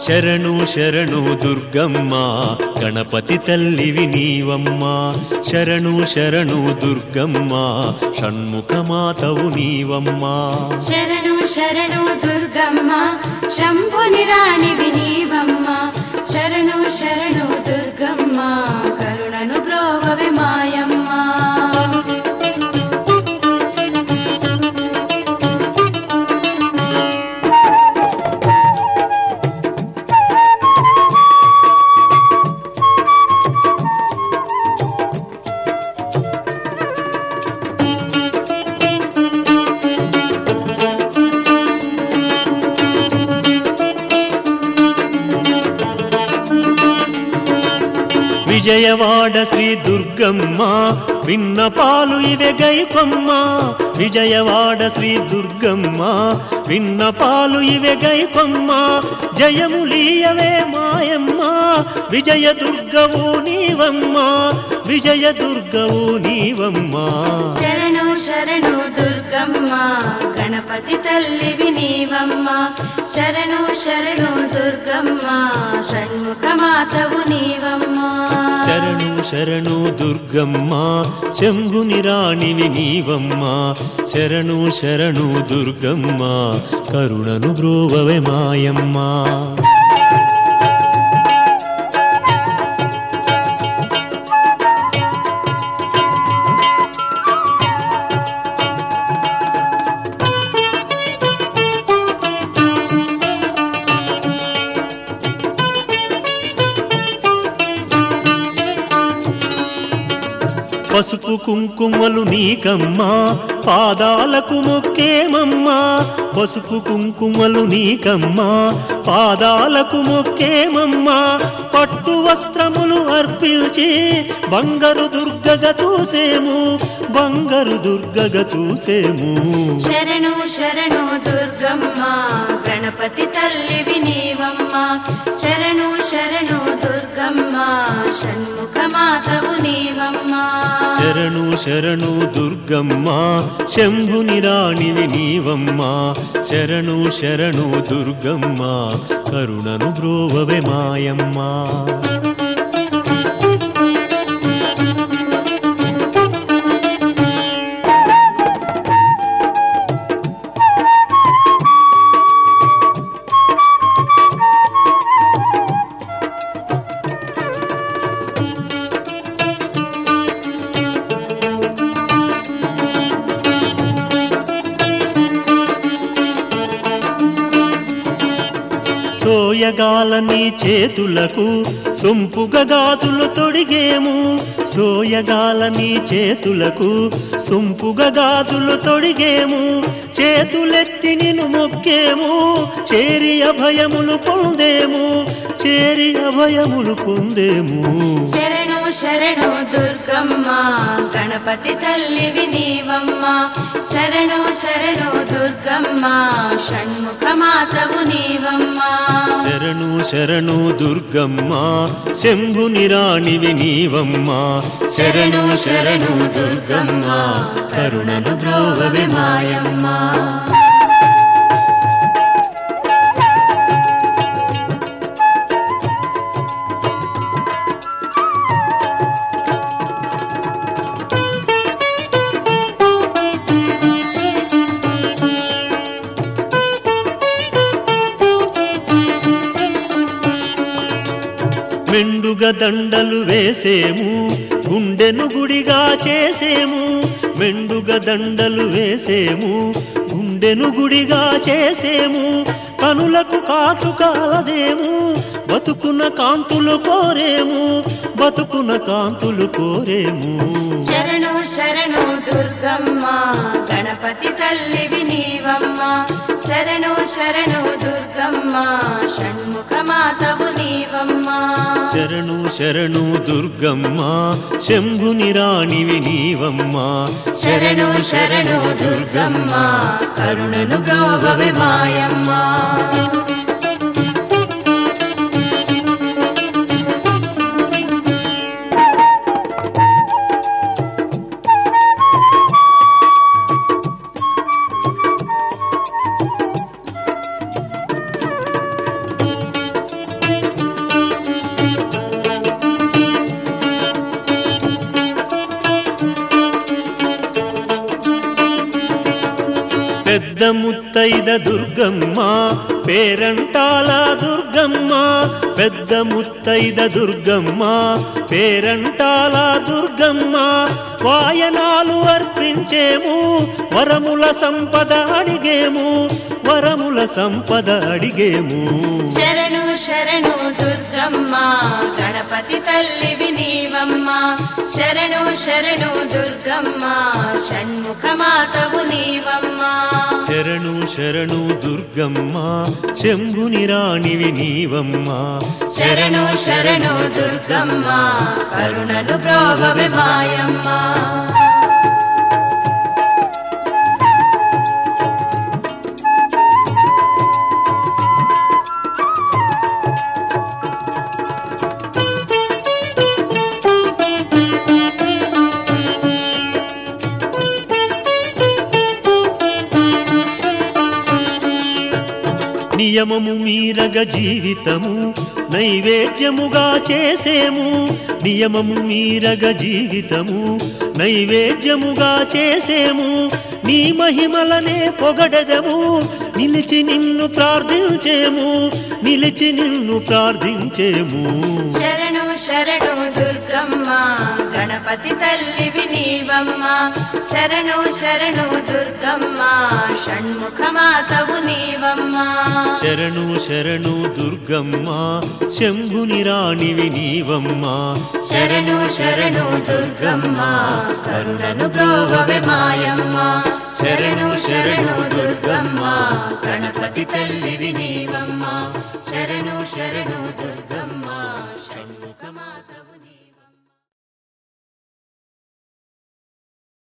శరణు శరణు దుర్గమ్మ గణపతి తల్లివి నీవమ్మ శరణు శరణు దుర్గమ్మ షణ్ముఖమాతవు నీవమ్మ శరణు శరణు దుర్గమ్మ శంభుని రాణివి నీవమ్మ శరణు శరణు దుర్గమ్మ కరుణను బ్రోవవి మాయమ్మ విజయవాడ శ్రీ దుర్గమ్మ విన్నపాలు ఇవే గైపమ్మ విజయవాడ శ్రీ దుర్గమ్మ విన్నపాలు ఇవే గైపమ్మ జయములీయవే మాయమ్మ విజయ దుర్గవు నీవమ్మ విజయ దుర్గవు నీవమ్మ శరణు శరణు దుర్గమ్మ గణపతి తల్లివి నీవమ్మ శరణు శరణు దుర్గమ్మ షణ్ముఖ మాతవు నీవమ్మ శరణు శరణు దుర్గమ్మ శంభుని రాణివి నీవమ్మ శరణు శరణు దుర్గమ్మ కరుణను బ్రోవవే మాయమ్మ పసుపు కుంకుమలు నీకమ్మా పాదాలకు మొక్కేమమ్మా పసుపు కుంకుమలు నీకమ్మా పాదాలకు మొక్కేమమ్మా పట్టు వస్త్రములు అర్పించి బంగారు దుర్గగా చూసేము బంగారు దుర్గగా చూసేము శరణు శరణు దుర్గమ్మ గణపతి తల్లివి నీవమ్మ శరణు శరణు దుర్గమ్మ షణ్ముఖ మాతవు నీవమ్మ శరణు శరణు దుర్గమ్మ శంభుని రాణివి నీవమ్మ శరణు శరణు దుర్గమ్మ కరుణను బ్రోవవే మాయమ్మ సోయగాల నీ చేతులకు సొంపుగా గాజులు తొడిగేము సోయగాల నీ చేతులకు సొంపుగా గాజులు తొడిగేము చేతులెత్తి నిన్ను మొక్కేము చేరి అభయములు పొందేము చేరి అభయములు పొందేము శరణు శరణు దుర్గమ్మ గణపతి తల్లివి నీవమ్మ శరణు శరణు దుర్గమ్మ షణ్ముఖ మాతవు నీవమ్మ శరణు శరణు దుర్గమ్మ శంభుని రాణివి నీవమ్మ శరణు శరణు దుర్గమ్మ కరుణను ద్రోవవి మాయమ్మ మెండుగా దండలు వేసేము గుండెను గుడిగా చేసేము మెండుగా దండలు వేసేము గుండెను గుడిగా చేసేము కనులకు కాటుకాలదేము బతుకున కాంతులు కోరేము బతుకున కాంతులు కోరేము శరణు శరణు దుర్గమ్మ గణపతి తల్లివి నీవమ్మ శరణు శరణు దుర్గమ్మ షణ్ముఖ మాతవు నీవమ్మ శరణు శరణు దుర్గమ్మ శంభుని రాణివి నీవమ్మ శరణు శరణు దుర్గమ్మ కరుణను బ్రోవవి మాయమ్మ పెద్ద ముత్తైద దుర్గమ్మ పేరంటాల దుర్గమ్మ పెద్ద ముత్తైద దుర్గమ్మ పేరంటాల దుర్గమ్మ వాయనాలు అర్పించేము వరముల సంపద అడిగేము వరముల సంపద అడిగేము శరణు శరణు దుర్గమ్మ గణపతి తల్లివి నీవమ్మ శరణు శరణు దుర్గమ్మ షణ్ముఖ మాతవు నీవమ్మ శరణు శరణు దుర్గమ్మ శంభుని రాణివి నీవమ్మ శరణు శరణు దుర్గమ్మ కరుణను ప్రోభవి మాయమ్మ నియమము మీరగ జీవితము నైవేద్యముగా చేసేము నియమము మీరగ జీవితము నైవేద్యముగా చేసేము నీ మహిమలనే పొగడదము నిలిచి నిన్ను ప్రార్థించేము నిలిచి నిన్ను ప్రార్థించేము శరణు శరణు దుర్గమ్మ గణపతి తల్లివి నీవమ్మ శరణు శరణు దుర్గమ్మ షణ్ముఖ మాతవు నీవమ్మ శరణు శరణు దుర్గమ్మ శంభుని రాణివి నీవమ్మ శరణు శరణు దుర్గమ్మ కరుణను ప్రోభవి మాయమ్మ శరణు శరణు దుర్గమ్మ గణపతి తల్లివి నీవమ్మ శరణు శరణు దుర్గమ్మ షణ్ముఖ మాతవు నీవమ్మ